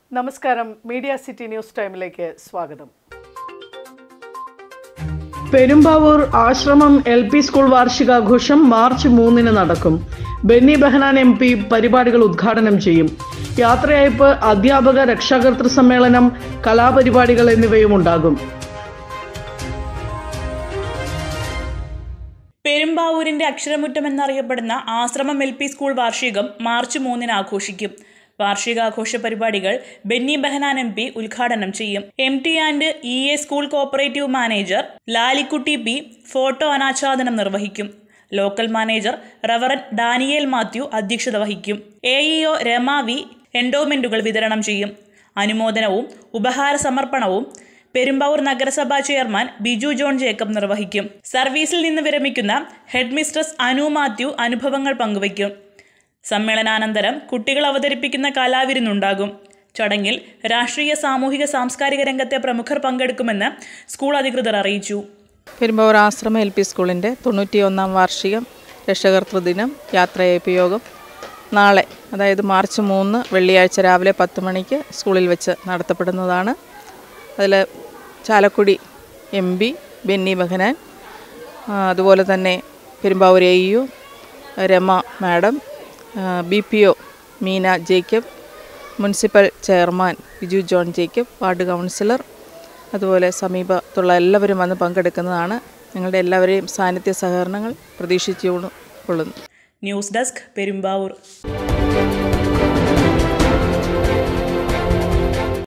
നമസ്കാരം media city news ടൈമിലേക്ക് സ്വാഗതം Perumbavoor Ashramam L P school വാർഷികാഘോഷം മാർച്ച് മൂന്നിന് നടക്കും ബെന്നി ബെഹനാൻ എം പി പരിപാടികൾ ഉദ്ഘാടനം ചെയ്യും യാത്രയയപ്പ് അധ്യാപക രക്ഷാകർതൃ സമ്മേളനം കലാപരിപാടികൾ എന്നിവയും ഉണ്ടാകും പെരുമ്പാവൂരിന്റെ അക്ഷരമുറ്റം എന്നറിയപ്പെടുന്ന ആശ്രമം എൽ പി സ്കൂൾ വാർഷികം മാർച്ച് മൂന്നിന് ആഘോഷിക്കും വാർഷികാഘോഷ പരിപാടികൾ ബെന്നി ബെഹനാൻ എം പി ഉദ്ഘാടനം ചെയ്യും M T and E A school cooperative manager Lalikutty P photo അനാച്ഛാദനം നിർവഹിക്കും local manager reverend Daniel Mathew അധ്യക്ഷത വഹിക്കും എ ഇഒ രമ വി എൻഡോമെന്റുകൾ വിതരണം ചെയ്യും അനുമോദനവും ഉപഹാര സമർപ്പണവും പെരുമ്പാവൂർ നഗരസഭാ ചെയർമാൻ ബിജു ജോൺ ജേക്കബ് നിർവഹിക്കും സർവീസിൽ നിന്ന് വിരമിക്കുന്ന ഹെഡ് മിസ്ട്രസ് അനു മാത്യു അനുഭവങ്ങൾ പങ്കുവയ്ക്കും സമ്മേളനാനന്തരം കുട്ടികൾ അവതരിപ്പിക്കുന്ന കലാവിരുന്നുണ്ടാകും ചടങ്ങിൽ രാഷ്ട്രീയ സാമൂഹിക സാംസ്കാരിക രംഗത്തെ പ്രമുഖർ പങ്കെടുക്കുമെന്ന് സ്കൂൾ അധികൃതർ അറിയിച്ചു പെരുമ്പാവൂർ ആശ്രമ എൽ പി സ്കൂളിൻ്റെ തൊണ്ണൂറ്റിയൊന്നാം വാർഷികം രക്ഷകർത്തൃ ദിനം യാത്രയയപ്പ് യോഗം നാളെ അതായത് മാർച്ച് മൂന്ന് വെള്ളിയാഴ്ച രാവിലെ പത്ത് മണിക്ക് സ്കൂളിൽ വെച്ച് നടത്തപ്പെടുന്നതാണ് അതിൽ ചാലക്കുടി എം പി ബെന്നി ബെഹനാൻ ആ, അതുപോലെ തന്നെ Perumbavoor A U Rama madam B P O Meena Jacob municipal chairman Biju John Jacob ward councillor അതുപോലെ സമീപത്തുള്ള എല്ലാവരും വന്ന് പങ്കെടുക്കുന്നതാണ് നിങ്ങളുടെ എല്ലാവരെയും സാന്നിധ്യ സഹകരണങ്ങൾ പ്രതീക്ഷിച്ചു കൊള്ളുന്നു ന്യൂസ് ഡെസ്ക് പെരുമ്പാവൂർ